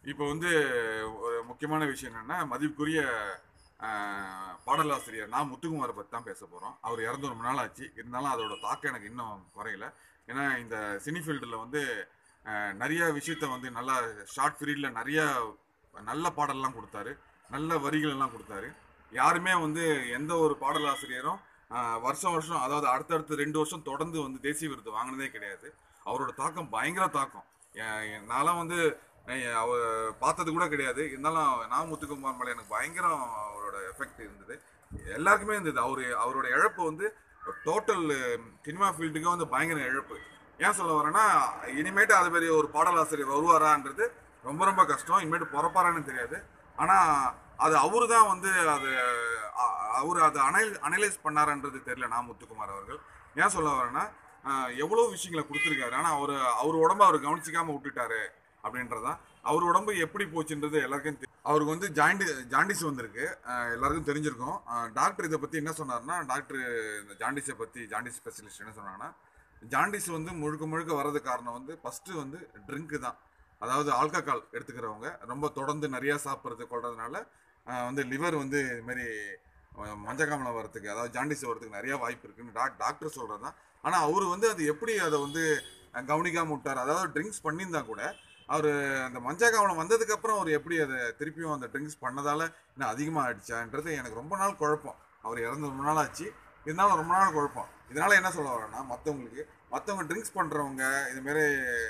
இப்போ வந்து ஒரு முக்கியமான விஷயம் என்னன்னா மதிப்புக்குரிய ஆஹ், பாடலாசிரியர் நான் முத்துக்குமாரை பற்றி தான் பேச போகிறோம் அவர் இறந்து ரொம்ப நாள் ஆச்சு இருந்தாலும் அதோட தாக்கம் எனக்கு இன்னும் குறையல ஏன்னா இந்த சினி ஃபீல்டில் வந்து ஆஹ், நிறைய விஷயத்த வந்து நல்லா ஷார்ட் பீரியடில் நிறைய நல்ல பாடல்லாம் கொடுத்தாரு நல்ல வரிகள் எல்லாம் கொடுத்தாரு யாருமே வந்து எந்த ஒரு பாடலாசிரியரும் ஆஹ், வருஷம் வருஷம் அதாவது அடுத்தடுத்து ரெண்டு வருஷம் தொடர்ந்து வந்து தேசிய விருது வாங்கினதே கிடையாது அவரோட தாக்கம் பயங்கர தாக்கம் எ- எ- நான்லாம் வந்து அஹ், அவ பார்த்தது கூட கிடையாது இருந்தாலும் நான் முத்துக்குமார் மேலே எனக்கு பயங்கரம் அவரோட எஃபெக்ட் இருந்தது எல்லாருக்குமே இருந்தது அவர் அவரோட இழப்பு வந்து டோட்டல் சினிமா ஃபீல்டுக்கே வந்து பயங்கர இழப்பு ஏன் சொல்ல வரேன்னா இனிமேட்டு அது மாதிரி ஒரு பாடலாசிரியர் வருவாரான்றது ரொம்ப ரொம்ப கஷ்டம் இனிமேட்டு பிறப்பாரான்னு தெரியாது ஆனால் அது அவரு தான் வந்து அது அவர் அதை அனல் அனலைஸ் பண்ணாரன்றது தெரியல நான் முத்துக்குமார் அவர்கள் ஏன் சொல்ல வரேன்னா ஆஹ், எவ்வளோ விஷயங்களை கொடுத்துருக்காரு ஆனால் அவர் அவர் உடம்ப அவர் கவனிச்சிக்காம விட்டுட்டாரு அப்படின்றதான் அவர் உடம்பு எப்படி போச்சுன்றது எல்லாருக்கும் தெரி- அவருக்கு வந்து ஜாண்டி ஜாண்டிஸ் வந்திருக்கு ஆஹ், எல்லாருக்கும் தெரிஞ்சிருக்கும் ஆஹ், டாக்டர் இதை பற்றி என்ன சொன்னார்னா டாக்டர் இந்த ஜாண்டிஸை பற்றி ஜாண்டிஸ் ஸ்பெஷலிஸ்ட் என்ன சொன்னாங்கன்னா ஜாண்டிஸ் வந்து முழுக்க முழுக்க வர்றது காரணம் வந்து ஃபஸ்ட்டு வந்து ட்ரிங்க்கு தான் அதாவது ஆல்கஹால் எடுத்துக்கிறவங்க ரொம்ப தொடர்ந்து நிறையா சாப்பிட்றது கொள்றதுனால ஆஹ், வந்து லிவர் வந்து இது மாதிரி அஹ், மஞ்சக்காமலம் வரதுக்கு அதாவது ஜாண்டிஸ் வரதுக்கு நிறைய வாய்ப்பு இருக்குன்னு டாக் டாக்டர் சொல்கிறது தான் ஆனால் அவர் வந்து அது எப்படி அதை வந்து அஹ், கவனிக்காம விட்டார் அதாவது ட்ரிங்க்ஸ் பண்ணியிருந்தா கூட அவர் அந்த மஞ்சக்காமலம் வந்ததுக்கப்புறம் அவர் எப்படி அதை திருப்பியும் அந்த ட்ரிங்க்ஸ் பண்ணதால இன்னும் அதிகமாக ஆயிடுச்சான்றது எனக்கு ரொம்ப நாள் குழப்பம் அவர் இறந்து ரொம்ப நாள் ஆச்சு இருந்தாலும் ரொம்ப நாள் குழப்பம் இதனால என்ன சொல்ல வரேன்னா மற்றவங்களுக்கு மற்றவங்க ட்ரிங்க்ஸ் பண்ணுறவங்க இதுமாரி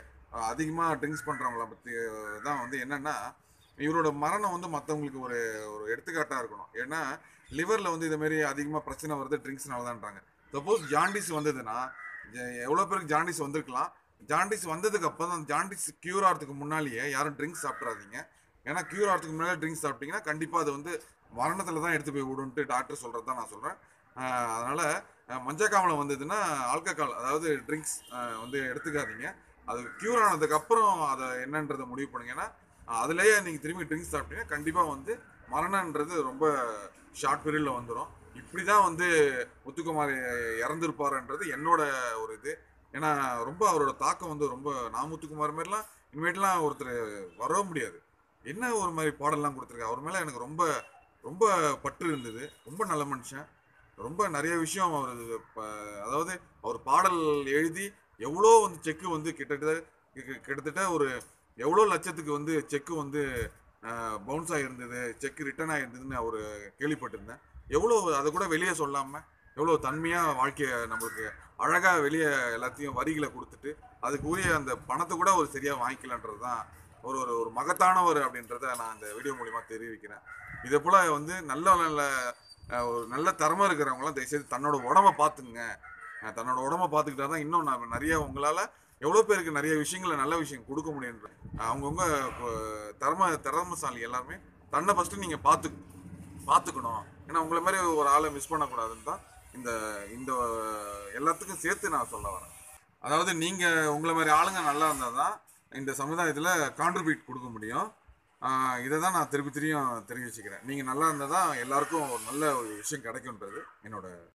அதிகமாக ட்ரிங்க்ஸ் பண்ணுறவங்கள பற்றி தான் வந்து என்னென்னா இவரோட மரணம் வந்து மற்றவங்களுக்கு ஒரு ஒரு எடுத்துக்காட்டாக இருக்கணும் ஏன்னா லிவரில் வந்து இதுமாரி அதிகமாக பிரச்சனை வருது ட்ரிங்க்ஸ்னால தான்றாங்க சப்போஸ் ஜாண்டிஸ் வந்ததுன்னா எவ்வளோ பேருக்கு ஜாண்டிஸ் வந்திருக்கலாம் ஜாண்டிஸ் வந்ததுக்கு அப்புறம் அந்த ஜாண்டிஸ் க்யூர் ஆகிறதுக்கு முன்னாலேயே யாரும் ட்ரிங்க்ஸ் சாப்பிட்றாதீங்க ஏன்னா க்யூர் ஆகிறதுக்கு முன்னாடி ட்ரிங்க்ஸ் சாப்பிட்டீங்கன்னா கண்டிப்பாக அது வந்து மரணத்தில் தான் எடுத்து போய் விடுன்ட்டு டாக்டர் சொல்கிறது தான் நான் சொல்கிறேன் அதனால் மஞ்சக்காமலம் வந்ததுன்னா ஆல்கஹால் அதாவது ட்ரிங்க்ஸ் வந்து எடுத்துக்காதீங்க அது க்யூர் ஆனதுக்கப்புறம் அதை என்னன்றதை முடிவு பண்ணுங்கன்னா அஹ், அதுலயே நீங்கள் திரும்பி ட்ரிங்க்ஸ் சாப்பிட்டீங்கன்னா கண்டிப்பாக வந்து மரணன்றது ரொம்ப ஷார்ட் பீரியடில் வந்துடும் இப்படி தான் வந்து முத்துக்குமார் இறந்துருப்பாருன்றது என்னோட ஒரு இது ஏன்னா ரொம்ப அவரோட தாக்கம் வந்து ரொம்ப நான் முத்துக்குமார் மாதிரிலாம் இனிமேட்லாம் ஒருத்தர் வரவே முடியாது என்ன ஒரு மாதிரி பாடல்லாம் கொடுத்துருக்காரு அவர் மேலே எனக்கு ரொம்ப ரொம்ப பற்று இருந்தது ரொம்ப நல்ல மனுஷன் ரொம்ப நிறைய விஷயம் அவர் ப- அதாவது அவர் பாடல் எழுதி எவ்வளோ வந்து செக்கு வந்து கிட்டத்தட்ட கி- கிட்டத்தட்ட ஒரு எவ்வளோ லட்சத்துக்கு வந்து செக்கு வந்து பவுன்ஸ் ஆகிருந்தது செக் ரிட்டர்ன் ஆகிருந்ததுன்னு அவர் கேள்விப்பட்டிருந்தேன் எவ்வளோ அதை கூட வெளியே சொல்லாமல் எவ்வளோ தன்மையாக வாழ்க்கையை நம்மளுக்கு அழகாக வெளியே எல்லாத்தையும் வரிகளை கொடுத்துட்டு அதுக்கு உரிய அந்த பணத்தை கூட ஒரு சரியாக வாங்கிக்கலன்றது தான் ஒரு ஒரு ஒரு மகத்தானவர் அப்படின்றத நான் இந்த வீடியோ மூலிமா தெரிவிக்கிறேன் இதே போல் வந்து நல்ல நல்ல அஹ், ஒரு நல்ல திறமை இருக்கிறவங்களாம் தயவுசெய்து தன்னோட உடம்ப பார்த்துங்க அஹ், தன்னோட உடம்ப பார்த்துக்கிட்டா தான் இன்னும் நான் நிறைய உங்களால் எவ்வளோ பேருக்கு நிறைய விஷயங்களை நல்ல விஷயம் கொடுக்க முடியுன்ற அஹ், அவங்கவுங்க அஹ், திறமை திறமைசாலி எல்லாருமே தன்னை ஃபஸ்ட்டு நீங்கள் பார்த்து பார்த்துக்கணும் ஏன்னா உங்களை மாதிரி ஒரு ஆளை மிஸ் பண்ணக்கூடாதுன்னு தான் இந்த இந்த எல்லாத்துக்கும் சேர்த்து நான் சொல்ல வரேன் அதாவது நீங்கள் உங்களை மாதிரி ஆளுங்க நல்லா இருந்தால் தான் இந்த சமுதாயத்தில் கான்ட்ரிபியூட் கொடுக்க முடியும் ஆஹ் இதை தான் நான் திருப்பி திரும்பியும் தெரிவிச்சுக்கிறேன் நீங்கள் நல்லா இருந்தால் தான் எல்லாருக்கும் ஒரு நல்ல ஒரு விஷயம் கிடைக்குன்றது என்னோட